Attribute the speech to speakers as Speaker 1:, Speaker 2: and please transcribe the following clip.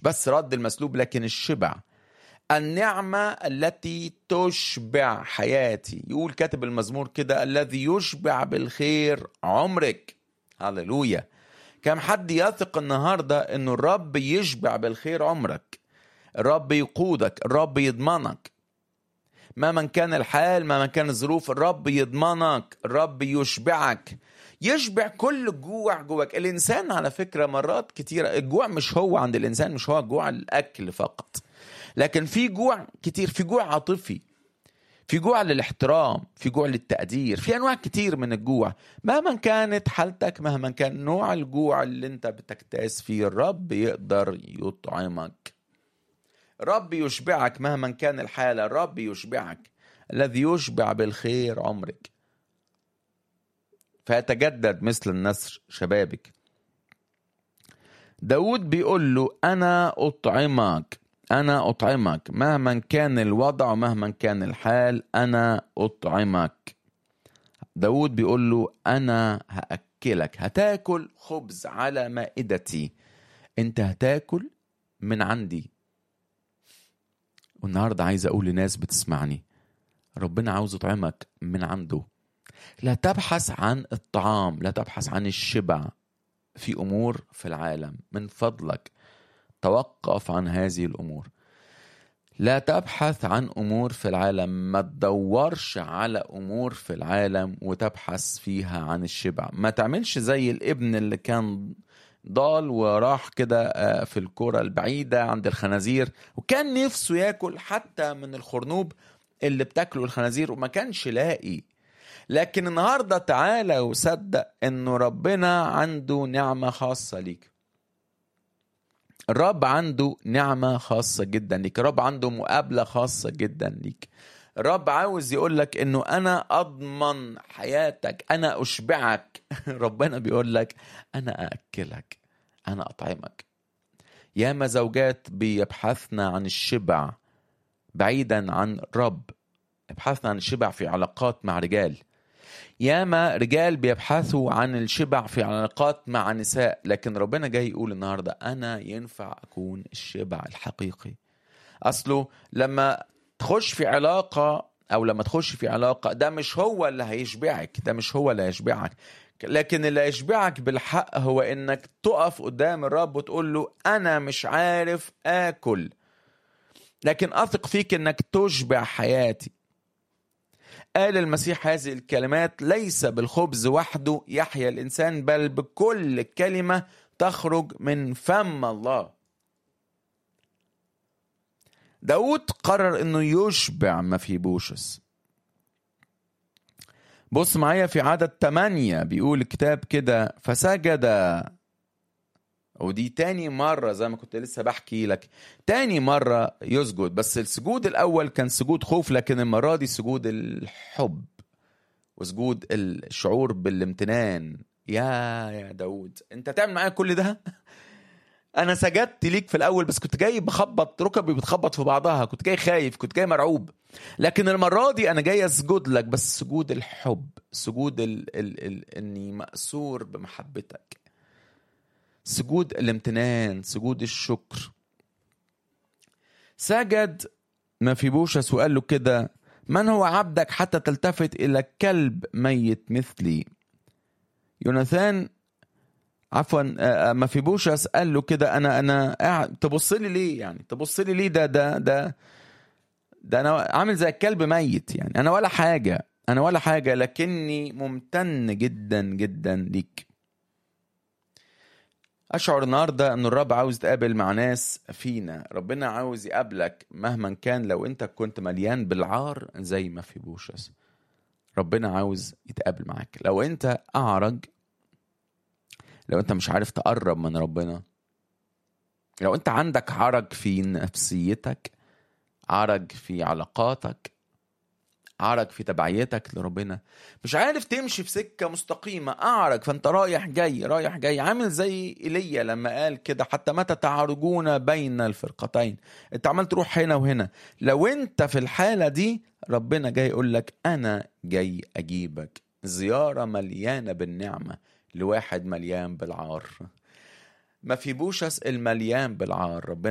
Speaker 1: بس رد المسلوب لكن الشبع النعمة التي تشبع حياتي يقول كاتب المزمور كده الذي يشبع بالخير عمرك هللويا كم حد يثق النهاردة انه الرب يشبع بالخير عمرك الرب يقودك الرب يضمنك مهما كان الحال مهما كان الظروف الرب يضمنك الرب يشبعك يشبع كل جوع جواك الانسان على فكره مرات كتيره الجوع مش هو عند الانسان مش هو جوع الاكل فقط لكن في جوع كتير في جوع عاطفي في جوع للاحترام في جوع للتقدير في انواع كتير من الجوع مهما كانت حالتك مهما كان نوع الجوع اللي انت بتجتاز فيه الرب يقدر يطعمك الرب يشبعك مهما كان الحالة الرب يشبعك الذي يشبع بالخير عمرك فيتجدد مثل النسر شبابك داود بيقول له أنا أطعمك أنا أطعمك مهما كان الوضع ومهما كان الحال أنا أطعمك داود بيقول له أنا هأكلك هتاكل خبز على مائدتي أنت هتاكل من عندي والنهاردة عايز أقول لناس بتسمعني ربنا عاوز يطعمك من عنده لا تبحث عن الطعام لا تبحث عن الشبع في أمور في العالم من فضلك توقف عن هذه الأمور لا تبحث عن أمور في العالم ما تدورش على أمور في العالم وتبحث فيها عن الشبع ما تعملش زي الابن اللي كان ضال وراح كده في الكرة البعيدة عند الخنازير وكان نفسه ياكل حتى من الخرنوب اللي بتاكله الخنازير وما كانش لاقي لكن النهارده تعالى وصدق انه ربنا عنده نعمة خاصة ليك الرب عنده نعمة خاصة جدا ليك الرب عنده مقابلة خاصة جدا ليك الرب عاوز يقول لك انه انا اضمن حياتك انا اشبعك ربنا بيقول لك انا ااكلك انا اطعمك ياما زوجات بيبحثن عن الشبع بعيدا عن الرب يبحثن عن الشبع في علاقات مع رجال ياما رجال بيبحثوا عن الشبع في علاقات مع نساء لكن ربنا جاي يقول النهارده انا ينفع اكون الشبع الحقيقي اصله لما تخش في علاقة أو لما تخش في علاقة ده مش هو اللي هيشبعك ده مش هو اللي هيشبعك لكن اللي هيشبعك بالحق هو إنك تقف قدام الرب وتقول له أنا مش عارف آكل لكن أثق فيك إنك تشبع حياتي قال المسيح هذه الكلمات ليس بالخبز وحده يحيا الإنسان بل بكل كلمة تخرج من فم الله داود قرر انه يشبع ما في بوشس بص معايا في عدد 8 بيقول الكتاب كده فسجد ودي تاني مرة زي ما كنت لسه بحكي لك تاني مرة يسجد بس السجود الأول كان سجود خوف لكن المرة دي سجود الحب وسجود الشعور بالامتنان يا يا داود انت تعمل معايا كل ده انا سجدت ليك في الاول بس كنت جاي بخبط ركبي بتخبط في بعضها كنت جاي خايف كنت جاي مرعوب لكن المره دي انا جاي اسجد لك بس سجود الحب سجود ال ال ال اني ماسور بمحبتك سجود الامتنان سجود الشكر سجد ما في بوشس وقال له كده من هو عبدك حتى تلتفت الى كلب ميت مثلي يوناثان عفوا ما في بوشس قال له كده انا انا قاعد تبص لي ليه يعني تبص لي ليه ده ده ده ده انا عامل زي الكلب ميت يعني انا ولا حاجه انا ولا حاجه لكني ممتن جدا جدا ليك اشعر النهارده ان الرب عاوز يتقابل مع ناس فينا ربنا عاوز يقابلك مهما كان لو انت كنت مليان بالعار زي ما في بوشس ربنا عاوز يتقابل معاك لو انت اعرج لو انت مش عارف تقرب من ربنا لو انت عندك عرج في نفسيتك عرج في علاقاتك عرج في تبعيتك لربنا مش عارف تمشي في سكة مستقيمة أعرج فأنت رايح جاي رايح جاي عامل زي إيليا لما قال كده حتى متى تعرجون بين الفرقتين أنت عمال تروح هنا وهنا لو أنت في الحالة دي ربنا جاي يقول لك أنا جاي أجيبك زيارة مليانة بالنعمة لواحد مليان بالعار ما في بوشس المليان بالعار ربنا